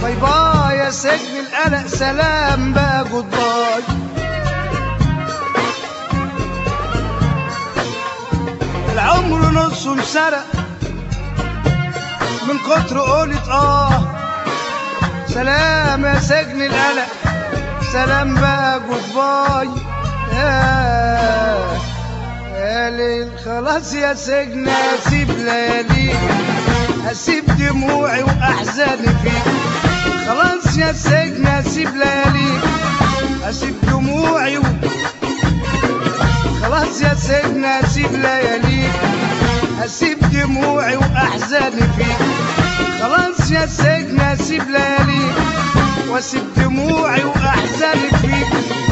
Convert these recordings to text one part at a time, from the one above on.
باي باي يا سجن القلق سلام بقى جود باي العمر نصه انسرق من كتر قولة اه سلام يا سجن القلق سلام بقى جود باي يا يا ليل خلاص يا سجن اسيب لياليك اسيب دموعي واحزاني فيك خلاص يا سجن اسيب لياليك اسيب دموعي و... خلاص يا سجن اسيب لياليك اسيب دموعي واحزاني فيك خلاص يا سجن اسيب لياليك واسيب دموعي واحزاني فيك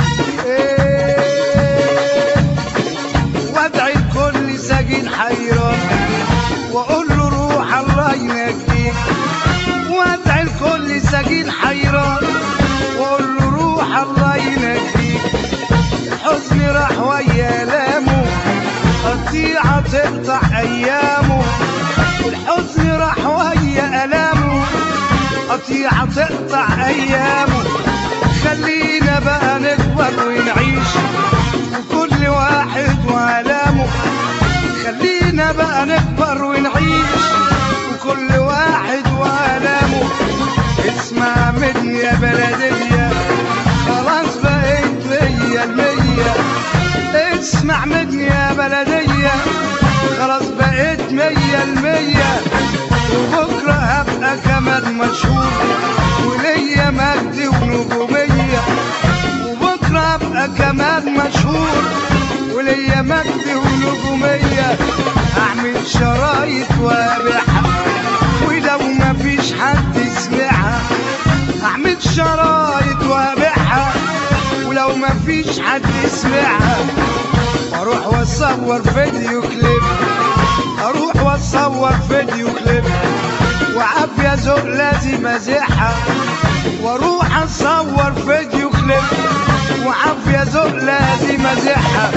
إيه وادعي لكل سجين حيران واقول له روح الله ينجيك وادعي لكل سجين حيران واقول له روح الله ينجيك الحزن راح ويا لامه قطيعة تقطع ايامه الحزن راح ويا الامه قطيعة تقطع ايامه خلينا بقى نكبر ونعيش وكل واحد وآلامه خلينا بقى نكبر ونعيش وكل واحد وآلامه اسمع مني يا بلدية خلاص بقيت مية المية اسمع مني يا بلدية خلاص بقيت مية المية وبكرة هبقى كمان مشهور وليا مجد ونجومية وبكرة هبقى كمان مشهور وليا مجد ونجومية أعمل شرايط وأبيعها ولو مفيش حد يسمعها أعمل شرايط وأبيعها ولو مفيش حد يسمعها أروح وأصور فيديو كليب أروح وأصور فيديو كليب وعافية ذوق لازم أزيحها وأروح أصور فيديو كليب وعافية ذوق لازم أزيحها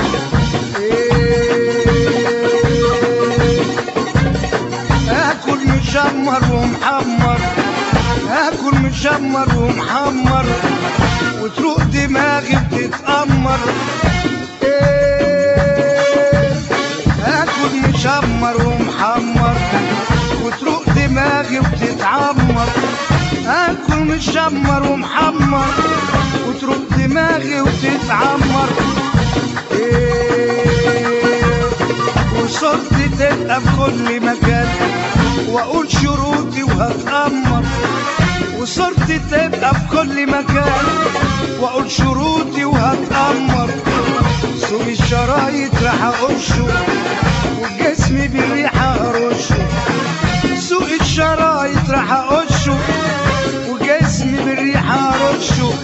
إيه آكل مشمر ومحمر آكل مشمر ومحمر وتروق دماغي بتتأمر إيه آكل مشمر ومحمر وتروق دماغي وتتعمر آكل مشمر ومحمر وتروق دماغي وتتعمر إيه وصورتي تبقى في كل مكان واقول شروطي وهتأمر وصورتي تبقى في كل مكان واقول شروطي وهتأمر سوق الشرايط راح اقشه وجسمي بالريحة هرشه سوق الشرايط راح اقشه وجسمي بالريحة هرشه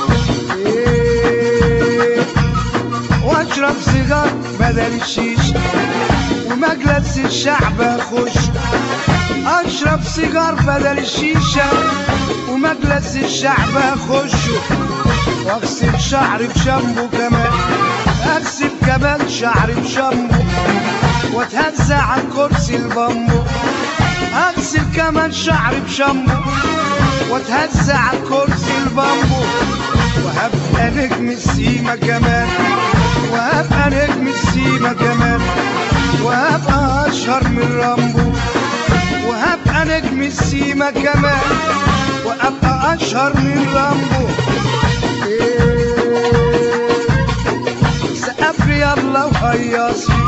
إيه واشرب سيجار بدل الشيشة ومجلس الشعب اخش اشرب سيجار بدل الشيشة ومجلس الشعب اخشه واغسل شعري بشامبو كمان اغسل كمان شعري بشامبو واتهزى على الكرسي البامبو اغسل كمان شعري بشامبو واتهزى على الكرسي البامبو وهبقى نجم السيما كمان وهبقى نجم السيما كمان وهبقى اشهر من رامبو وهبقى نجم السيما كمان وابقى اشهر من رامبو إيه سقف لي يلا وهيصني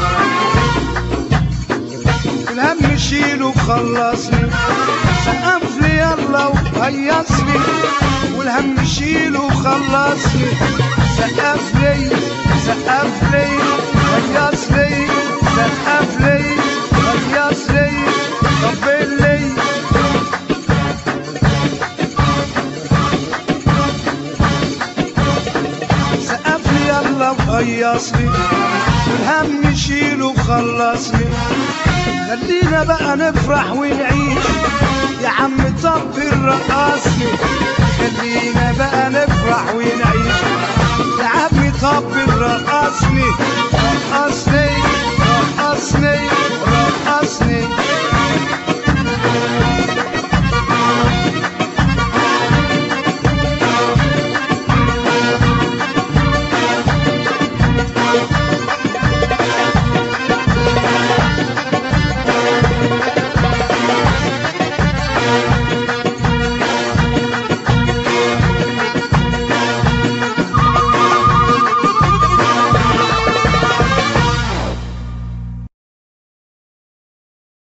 الهم شيله وخلصني سقف لي يلا وهيصني والهم شيله وخلصني سقف لي سقف لي هيص لي سقف لي هيص لي طبل لي سقف لي يلا وهيصني والهم شيله وخلصني خلينا بقى نفرح ونعيش يا عم طبل رقصني خلينا بقى نفرح ونعيش يا عم طبل رقصني